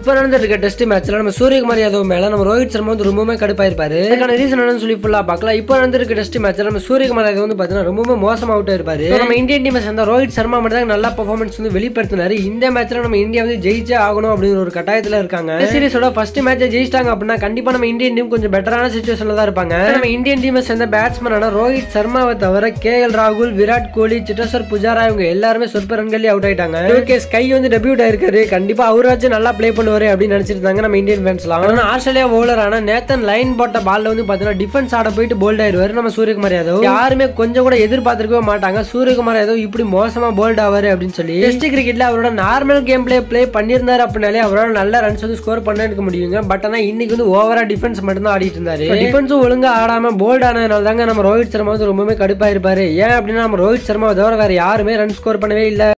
இப்போ நடந்திருக்க டெஸ்ட் மேட்ச்ல நம்ம சூரியகுமார் யாதவ் மேல நம்ம ரோஹித் சர்மா வந்து ரொம்பவே கடுப்பாயிருப்பாரு இதுக்கான ரீசன் என்னன்னு சொல்லி ஃபுல்லா பார்க்கலாம் இப்போ நடந்திருக்க டெஸ்ட் மேட்ச்ல நம்ம சூரியகுமார் யாதவ் வந்து பாத்தீங்கன்னா ரொம்பவே மோசமா அவுட் ஆயிருப்பாரு So, நம்ம இந்தியன் டீம் சேர்ந்த ரோஹித் சர்மா மட்டும் தான் நல்லா பெர்ஃபார்மன்ஸ் வந்து வெளிப்படுத்தினாரு இந்த மேட்ச்ல நம்ம இந்தியா வந்து ஜெயிச்சே ஆகணும் அப்படிங்கிற ஒரு கட்டாயத்துல இருக்காங்க இந்த சீரிஸோட ஃபர்ஸ்ட் மேட்ச் ஜெயிச்சிட்டாங்க அப்படின்னா கண்டிப்பா நம்ம இந்தியன் டீம் கொஞ்சம் பெட்டரான சுச்சுவேஷன்ல தான் இருப்பாங்க நம்ம இந்தியன் டீமை சேர்ந்த பேட்ஸ்மேனான ரோஹித் சர்மாவை தவிர கே எல் ராகுல் விராட் கோலி சிட்டேஸ்வர் புஜாரா இவங்க எல்லாருமே சொற்ப ரன்களே அவுட் ஆயிட்டாங்க ஓகே ஸ்கை வந்து டெபியூட் ஆயிருக்காரு கண்டிப்பா அவராச்சும் நல்லா ப்ளே பண்ணுவாரு அப்படின்னு நினைச்சிருந்தாங்க நம்ம இந்தியன் ஃபேன்ஸ்லாம் ஆனா ஆஸ்திரேலியா பவுலரான நேத்தன் லைன் போட்ட பால்ல வந்து பாத்தீங்கன்னா டிஃபென்ஸ் ஆட போயிட்டு போல்ட் ஆயிருவாரு நம்ம சூரியகுமார் யாதவ் யாருமே கொஞ்சம் கூட எதிர்பார்த்திருக்கவே மாட்டாங்க சூரியகுமார் யாதவ் இப்படி மோசமா போல்ட் ஆவாரு அப்படின்னு சொல்லி டெஸ்ட் கிரிக்கெட்ல அவரோட நார்மல் கேம் பிளே ப்ளே பண்ணியிருந்தாரு அப்படின்னாலே அவரால் நல்ல ரன்ஸ் வந்து ஸ்கோர் பண்ண எடுக்க முடியுங்க பட் ஆனா இன்னைக்கு வந்து ஓவரா டிஃபென்ஸ் மட்டும் தான் ஆடிட்டு இருந்தாரு டிஃபென்ஸும் ஒழுங்கா ஆடாம போல்ட் ஆனதுனால தாங்க நம்ம ரோஹித் சர்மா வந்து ரொம்பவே கடுப்பா இருப்பாரு ஏன் அப்படின்னா நம்ம ரோஹித் சர்மாவை தவிர வேற யாருமே ரன் ஸ்கோர் பண்ணவே இல்லை